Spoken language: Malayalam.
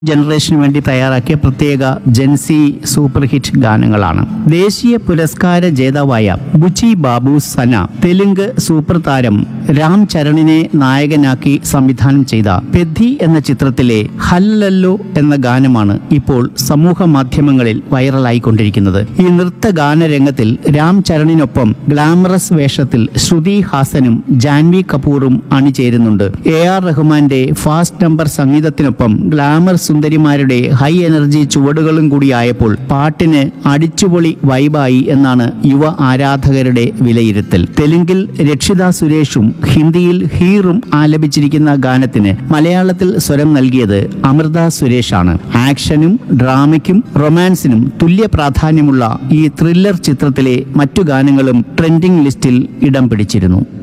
ജനറേഷന് വേണ്ടി തയ്യാറാക്കിയ പ്രത്യേക ജെൻസി സൂപ്പർ ഹിറ്റ് ഗാനങ്ങളാണ് ദേശീയ പുരസ്കാര ജേതാവായ ബുച്ചി ബാബു സന തെലുങ്ക് സൂപ്പർ താരം രാം ചരണിനെ നായകനാക്കി സംവിധാനം ചെയ്ത പെദ്ധി എന്ന ചിത്രത്തിലെ ഹല്ലല്ലോ എന്ന ഗാനമാണ് ഇപ്പോൾ സമൂഹ മാധ്യമങ്ങളിൽ വൈറലായിക്കൊണ്ടിരിക്കുന്നത് ഈ നൃത്ത ഗാനരംഗത്തിൽ രാം ചരണിനൊപ്പം ഗ്ലാമറസ് വേഷത്തിൽ ശ്രുതി ഹാസനും ജാൻവി കപൂറും അണിചേരുന്നുണ്ട് എ ആർ റഹ്മാന്റെ ഫാസ്റ്റ് നമ്പർ സംഗീതത്തിനൊപ്പം ഗ്ലാമർ സുന്ദരിമാരുടെ ഹൈ എനർജി ചുവടുകളും കൂടിയായപ്പോൾ പാട്ടിന് അടിച്ചുപൊളി വൈബായി എന്നാണ് യുവ ആരാധകരുടെ വിലയിരുത്തൽ തെലുങ്കിൽ രക്ഷിത സുരേഷും ഹിന്ദിയിൽ ഹീറും ആലപിച്ചിരിക്കുന്ന ഗാനത്തിന് മലയാളത്തിൽ സ്വരം നൽകിയത് അമൃത സുരേഷാണ് ആക്ഷനും ഡ്രാമയ്ക്കും റൊമാൻസിനും തുല്യ പ്രാധാന്യമുള്ള ഈ ത്രില്ലർ ചിത്രത്തിലെ മറ്റു ഗാനങ്ങളും ട്രെൻഡിംഗ് ലിസ്റ്റിൽ ഇടം പിടിച്ചിരുന്നു